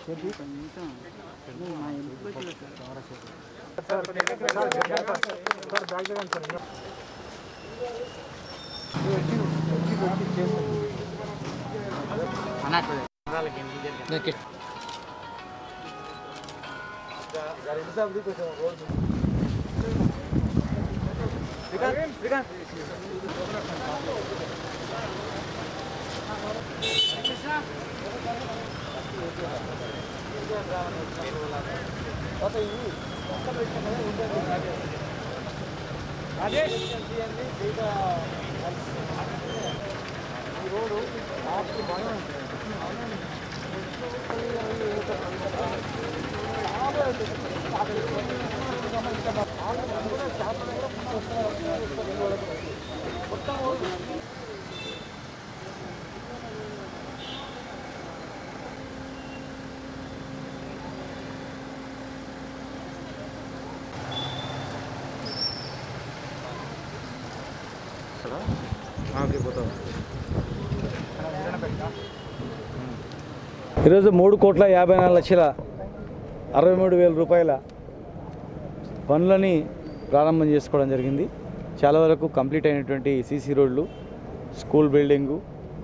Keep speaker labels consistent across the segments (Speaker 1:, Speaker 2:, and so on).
Speaker 1: ఈరోజు మూడు కోట్ల యాభై నాలుగు లక్షల అరవై మూడు వేల రూపాయల పనులని ప్రారంభం చేసుకోవడం జరిగింది చాలా వరకు కంప్లీట్ అయినటువంటి సీసీ రోడ్లు school building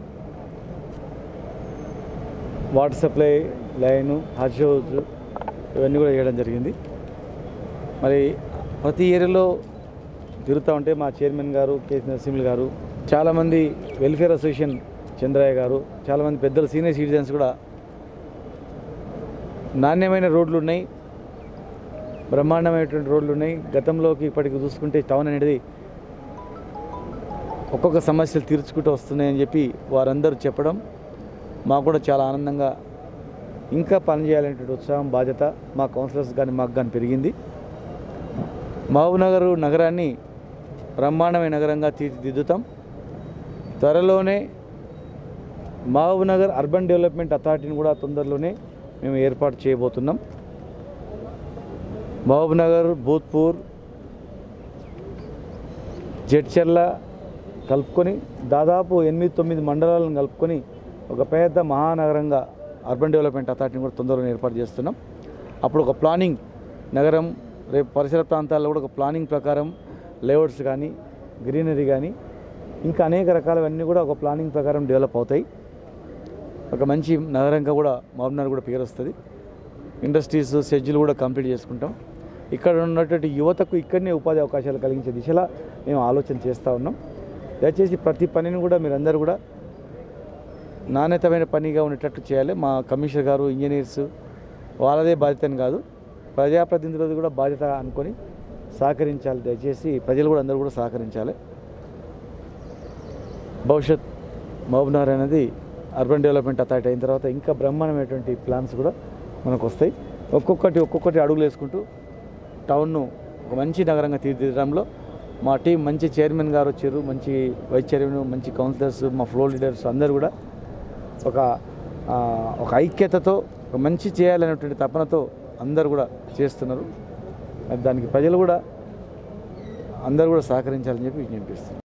Speaker 1: water supply line Haj house ఇవన్నీ కూడా చేయడం జరిగింది మరి ప్రతి ఏరియాలో తిరుగుతూ ఉంటే మా చైర్మన్ గారు కేసీ నరసింహులు గారు చాలామంది వెల్ఫేర్ అసోసియేషన్ చంద్రయ్య గారు చాలామంది పెద్దలు సీనియర్ సిటిజన్స్ కూడా నాణ్యమైన రోడ్లు ఉన్నాయి బ్రహ్మాండమైనటువంటి రోడ్లు ఉన్నాయి గతంలోకి ఇప్పటికి చూసుకుంటే టౌన్ అనేది ఒక్కొక్క సమస్యలు తీర్చుకుంటూ వస్తున్నాయని చెప్పి వారందరూ చెప్పడం మాకు కూడా చాలా ఆనందంగా ఇంకా పనిచేయాలనేటువంటి ఉత్సాహం బాధ్యత మా కౌన్సిలర్స్ కానీ మాకు కానీ పెరిగింది మహబూబ్నగర్ నగరాన్ని బ్రహ్మాండమైన నగరంగా తీర్చిదిద్దుతాం త్వరలోనే మహబూబ్నగర్ అర్బన్ డెవలప్మెంట్ అథారిటీని కూడా తొందరలోనే మేము ఏర్పాటు చేయబోతున్నాం మహబూబ్నగర్ భూత్పూర్ జడ్చర్ల కలుపుకొని దాదాపు ఎనిమిది తొమ్మిది మండలాలను కలుపుకొని ఒక పెద్ద మహానగరంగా అర్బన్ డెవలప్మెంట్ అథారిటీని కూడా తొందరగా ఏర్పాటు చేస్తున్నాం అప్పుడు ఒక ప్లానింగ్ నగరం రేపు పరిసర ప్రాంతాల్లో కూడా ఒక ప్లానింగ్ ప్రకారం లేఅవుట్స్ కానీ గ్రీనరీ కానీ ఇంకా అనేక రకాలవన్నీ కూడా ఒక ప్లానింగ్ ప్రకారం డెవలప్ అవుతాయి ఒక మంచి నగరంగా కూడా మహబూబ్నగర్ కూడా పేరు వస్తుంది ఇండస్ట్రీస్ షెడ్యూల్ కూడా కంప్లీట్ చేసుకుంటాం ఇక్కడ ఉన్నటువంటి యువతకు ఇక్కడనే ఉపాధి అవకాశాలు కలిగించే దిశలా మేము ఆలోచన చేస్తూ ఉన్నాం దయచేసి ప్రతి పనిని కూడా మీరందరూ కూడా నాణ్యతమైన పనిగా ఉండేటట్టు చేయాలి మా కమిషనర్ గారు ఇంజనీర్స్ వాళ్ళదే బాధ్యత అని కాదు ప్రజాప్రతినిధులది కూడా బాధ్యత అనుకొని సహకరించాలి దయచేసి ప్రజలు కూడా అందరూ కూడా సహకరించాలి భవిష్యత్ మహబూబ్నగర్ అనేది అర్బన్ డెవలప్మెంట్ అథారిటీ అయిన తర్వాత ఇంకా బ్రహ్మాండమైనటువంటి ప్లాన్స్ కూడా మనకు వస్తాయి ఒక్కొక్కటి ఒక్కొక్కటి అడుగులు వేసుకుంటూ టౌన్ను ఒక మంచి నగరంగా తీర్చిదిద్దడంలో మా టీం మంచి చైర్మన్ గారు వచ్చారు మంచి వైస్ చైర్మన్ మంచి కౌన్సిలర్స్ మా ఫ్లోర్ లీడర్స్ అందరూ కూడా ఒక ఆ, ఒక ఐక్యతతో ఒక మంచి చేయాలనేటువంటి తపనతో అందరూ కూడా చేస్తున్నారు మరి దానికి ప్రజలు కూడా అందరూ కూడా సహకరించాలని చెప్పి విజ్ఞప్తిస్తున్నాను